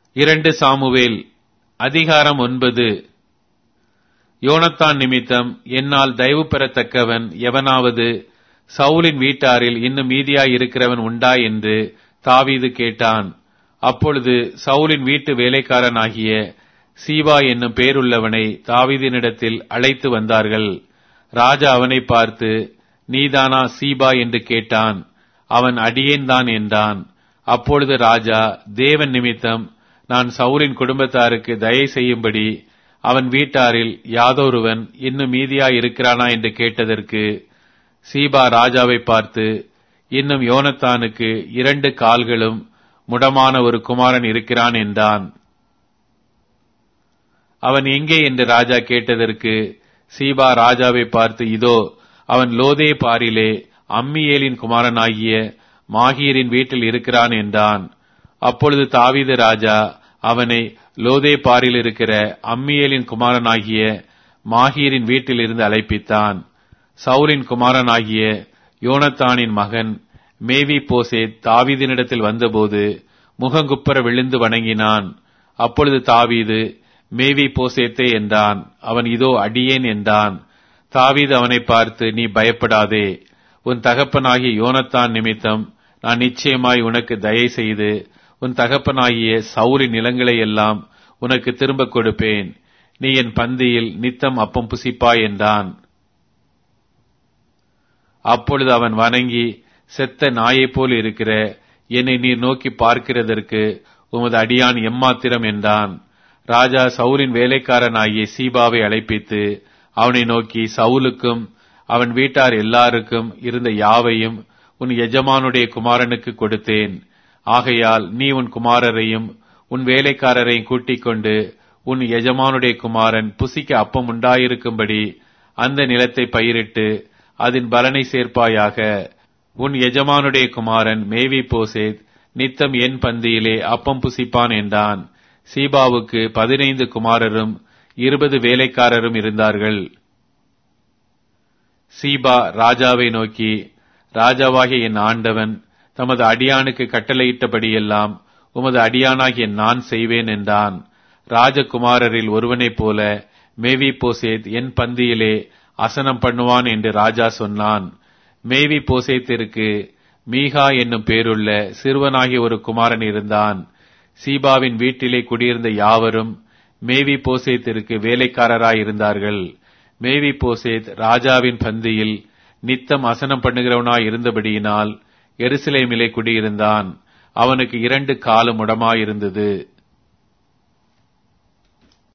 இரண்டு சாமுவேல் அதிகாரம் ஒன்பது யோனத்தான் நிமித்தம் என்னால் தயவு பெறத்தக்கவன் எவனாவது சவுலின் வீட்டாரில் இன்னும் மீதியாய் இருக்கிறவன் உண்டா என்று தாவீது கேட்டான் அப்பொழுது சவுலின் வீட்டு வேலைக்காரனாகிய சீபா என்னும் பேருள்ளவனை தாவீதினிடத்தில் அழைத்து வந்தார்கள் ராஜா அவனை பார்த்து நீதானா சீபா என்று கேட்டான் அவன் அடியேன்தான் என்றான் அப்பொழுது ராஜா தேவன் நிமித்தம் நான் சவுலின் குடும்பத்தாருக்கு தயை செய்யும்படி அவன் வீட்டாரில் யாதொருவன் இன்னும் மீதியாய் இருக்கிறானா என்று கேட்டதற்கு சீபா ராஜாவை பார்த்து இன்னும் யோனத்தானுக்கு இரண்டு கால்களும் முடமான ஒரு குமாரன் இருக்கிறான் என்றான் அவன் எங்கே என்று ராஜா கேட்டதற்கு சீபா ராஜாவை பார்த்து இதோ அவன் லோதே பாரிலே அம்மியேலின் குமாரனாகிய மாகீரின் வீட்டில் இருக்கிறான் என்றான் அப்பொழுது தாவீது ராஜா அவனை லோதே பாரில் இருக்கிற அம்மியேலின் குமாரனாகிய மாகீரின் வீட்டிலிருந்து அழைப்பித்தான் சவுலின் குமாரனாகிய யோனத்தானின் மகன் மேவி போசே தாவீதினிடத்தில் வந்தபோது முகங்குப்புற விழுந்து வணங்கினான் அப்பொழுது தாவீது மேவி போசேத்தே என்றான் அவன் இதோ அடியேன் என்றான் தாவீது அவனை பார்த்து நீ பயப்படாதே உன் தகப்பனாகிய யோனத்தான் நிமித்தம் நான் நிச்சயமாய் உனக்கு தயை செய்து உன் தகப்பனாகிய சவுரின் நிலங்களை எல்லாம் உனக்கு திரும்ப கொடுப்பேன் நீ என் பந்தியில் நித்தம் அப்பம் புசிப்பாய் என்றான் அப்பொழுது அவன் வணங்கி செத்த நாயைப் போல் இருக்கிற என்னை நீர் நோக்கி பார்க்கிறதற்கு உமது அடியான் எம்மாத்திரம் என்றான் ராஜா சவுலின் வேலைக்காரனாகிய சீபாவை அழைப்பித்து அவனை நோக்கி சவுலுக்கும் அவன் வீட்டார் எல்லாருக்கும் இருந்த யாவையும் உன் எஜமானுடைய குமாரனுக்கு கொடுத்தேன் ஆகையால் நீ உன் குமாரரையும் உன் வேலைக்காரரையும் கூட்டிக் கொண்டு உன் எஜமானுடைய குமாரன் புசிக்க அப்பம் உண்டாயிருக்கும்படி அந்த நிலத்தை பயிரிட்டு அதன் பலனை சேர்ப்பாயாக உன் எஜமானுடைய குமாரன் மேவி போசேத் நித்தம் என் பந்தியிலே அப்பம் புசிப்பான் என்றான் சீபாவுக்கு பதினைந்து குமாரரும் இருபது வேலைக்காரரும் இருந்தார்கள் சீபா ராஜாவை நோக்கி ராஜாவாகிய என் ஆண்டவன் தமது அடியானுக்கு கட்டளையிட்டபடியெல்லாம் உமது அடியானாகிய நான் செய்வேன் என்றான் ராஜகுமாரரில் ஒருவனைப் போல மேவி போசேத் என் பந்தியிலே அசனம் பண்ணுவான் என்று ராஜா சொன்னான் மேவி போசேத்திற்கு மீகா என்னும் பேருள்ள சிறுவனாகிய ஒரு குமாரன் இருந்தான் சீபாவின் வீட்டிலே குடியிருந்த யாவரும் மேவி போசேத்திற்கு வேலைக்காரராயிருந்தார்கள் மேவி போசேத் ராஜாவின் பந்தியில் நித்தம் அசனம் பண்ணுகிறவனாய் இருந்தபடியினால் எருசலேமிலே குடியிருந்தான் அவனுக்கு இரண்டு காலம் உடமாயிருந்தது